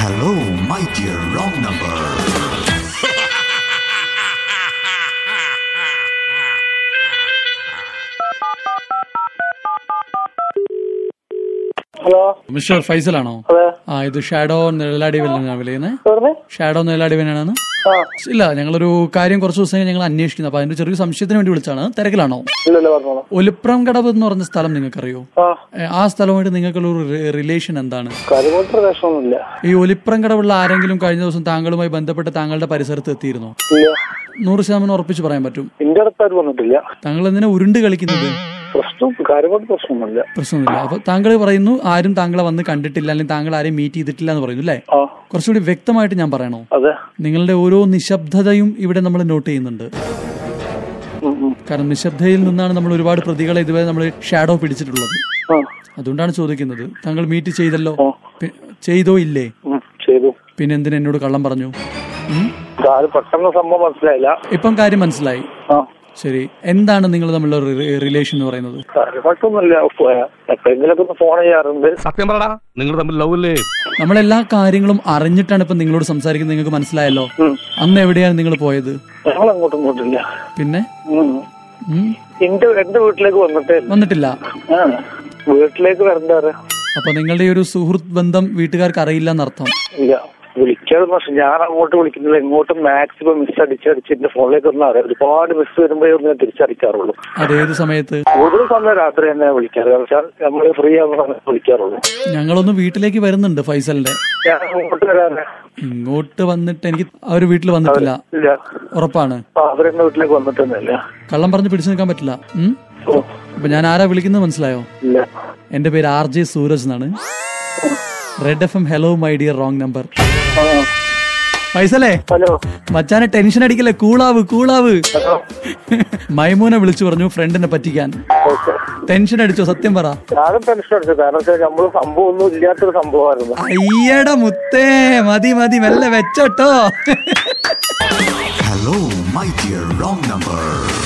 Hello, my dear wrong number. Hello mister ഫൈസലാണോ അതെ ആ ഇത് ഷാഡോ നിഴലാടി വില്ലനാണ് വിളിക്കുന്നത് പറഞ്ഞേ ഷാഡോ നിഴലാടി വില്ലനാണ് ആ ഇല്ല ഞങ്ങളൊരു കാര്യം കുറച്ച് ദിവസം ഞങ്ങൾ അന്വേഷിക്കുന്നു അപ്പൊ അതിന്റെ ചെറിയ സംശയത്തിന് വേണ്ടി വിളിച്ചാണ് തിരക്കിലാണോ ഇല്ലല്ലോ പറഞ്ഞോളൂ ഒലിപ്രം കടവ് എന്ന് പറഞ്ഞ സ്ഥലം നിങ്ങൾക്കറിയോ ആ ഏ, ആ സ്ഥലമായിട്ട് നിങ്ങൾക്കുള്ള ഒരു റിലേഷൻ എന്താണ് കരിമൂട്ട് പ്രദേശമൊന്നുമില്ല ഈ ഒലിപ്രം കടവുള്ള ആരെങ്കിലും കഴിഞ്ഞ ദിവസം താങ്കളുമായി ബന്ധപ്പെട്ട് താങ്കളുടെ പരിസരത്ത് എത്തിയിരുന്നോ ഇല്ല നൂറ് ശതമാനം ഉറപ്പിച്ച് പറയാൻ പറ്റും എന്റെ അടുത്താരും വന്നിട്ടില്ല താങ്കൾ എന്തിനാ ഉരുണ്ട് കളിക്കുന്നത് പ്രശ്നം കാര്യമായിട്ട് പ്രശ്നമൊന്നുമില്ല പ്രശ്നമൊന്നുമില്ല അപ്പൊ താങ്കൾ പറയുന്നു ആരും താങ്കളെ വന്ന് കണ്ടിട്ടില്ല അല്ലെങ്കിൽ താങ്കൾ ആരെയും മീറ്റ് ചെയ്തിട്ടില്ല എന്ന് പറയുന്നു അല്ലേ ആ കുറച്ചുകൂടി വ്യക്തമായിട്ട് ഞാൻ പറയണോ അതെ നിങ്ങളുടെ ഓരോ നിശബ്ദതയും ഇവിടെ നമ്മൾ നോട്ട് ചെയ്യുന്നുണ്ട് ഉം, ഉം. കാരണം നിശബ്ദതയിൽ നിന്നാണ് നമ്മൾ ഒരുപാട് പ്രതികളെ ഇതുവരെ നമ്മൾ ഷാഡോ പിടിച്ചിട്ടുള്ളത് ആ അതുകൊണ്ടാണ് ചോദിക്കുന്നത് താങ്കൾ മീറ്റ് ചെയ്തല്ലോ ആ. പി- ചെയ്തോ ഇല്ലേ ഉം, ചെയ്തു പിന്നെ എന്തിനാ എന്നോട് കള്ളം പറഞ്ഞു ഉം? അത് പെട്ടെന്ന് സംഭവം മനസ്സിലായില്ല ഇപ്പം കാര്യം മനസ്സിലായി ആ ശരി എന്താണ് നിങ്ങൾ തമ്മിലുള്ള റിലേഷൻ എന്ന് പറയുന്നത് കാര്യമായിട്ടൊന്നുമില്ല എപ്പോഴെങ്കിലൊക്കെ ഒന്ന് ഫോൺ ചെയ്യാറുണ്ട് സത്യം പറടാ നിങ്ങൾ തമ്മിൽ ലവ് അല്ലേ നമ്മളെല്ലാ കാര്യങ്ങളും അറിഞ്ഞിട്ടാണ് ഇപ്പം നിങ്ങളോട് സംസാരിക്കുന്നത് നിങ്ങൾക്ക് മനസ്സിലായല്ലോ ഉം. അന്ന് എവിടെയാണ് നിങ്ങൾ പോയത് ഞങ്ങൾ അങ്ങോട്ടും പോയിട്ടില്ല പിന്നെ ഉം. ഉം? എന്റെ എന്റെ വീട്ടിലേക്ക് വന്നിട്ടേ ഇല്ല. വന്നിട്ടില്ല ആ വീട്ടിലേക്ക് വരണ്ടാറ് അപ്പൊ നിങ്ങളുടെ ഈ ഒരു സുഹൃത്ത് ബന്ധം വീട്ടുകാർക്ക് അറിയില്ല എന്നർത്ഥം ഇല്ല വിളിക്കാതെ പക്ഷെ ഞാൻ അങ്ങോട്ട് വിളിക്കുന്നില്ല ഇങ്ങോട്ട് മാക്സിമം മിസ് അടിച്ചടിച്ച് എന്റെ ഫോണിലേക്ക് ഒന്നും അറിയാം ഒരുപാട് മിസ് വരുമ്പോഴേ ഞാൻ തിരിച്ചടിക്കാറുള്ളൂ അത് ഏത് സമയത്ത് കൂടുതൽ സമയം രാത്രി തന്നെ വിളിക്കാറ് കാരണം വെച്ചാൽ നമ്മൾ ഫ്രീ ആകുന്ന സമയത്ത് വിളിക്കാറുള്ളൂ ഞങ്ങളൊന്ന് വീട്ടിലേക്ക് വരുന്നുണ്ട് ഫൈസലിന്റെ ഞാൻ അങ്ങോട്ട് വരാറ് ഇങ്ങോട്ട് വന്നിട്ട് എനിക്ക് അവര് വീട്ടിൽ വന്നിട്ടില്ല ഇല്ല ഉറപ്പാണ് ആ, അവരെന്നെ വീട്ടിലേക്ക് വന്നിട്ടൊന്നുമില്ല കള്ളം പറഞ്ഞ് പിടിച്ചു നിൽക്കാൻ പറ്റില്ല ഉം? ഓ, അപ്പൊ ഞാൻ ആരാ വിളിക്കുന്നത് മനസ്സിലായോ ഇല്ല എന്റെ പേര് ആർ ജെ സൂരജ് എന്നാണ് Red F M hello my dear wrong number ആ, ഫൈസലേ ഹലോ മച്ചാനെ ടെൻഷൻ അടിക്കല്ലേ കൂളാവ് കൂളാവ് ഹലോ മൈമൂനെ വിളിച്ചു പറഞ്ഞു ഫ്രണ്ടിനെ പറ്റിക്കാൻ ഓക്കെ ടെൻഷൻ അടിച്ചോ സത്യം പറ ഞാനും ടെൻഷൻ അടിച്ചു കാരണം വെച്ചാൽ നമ്മള് സംഭവം ഒന്നും ഇല്ലാത്തൊരു സംഭവമായിരുന്നു അയ്യട മുത്തേ മതി മതി മെല്ലെ വെച്ചോട്ടോ Hello, my dear wrong number.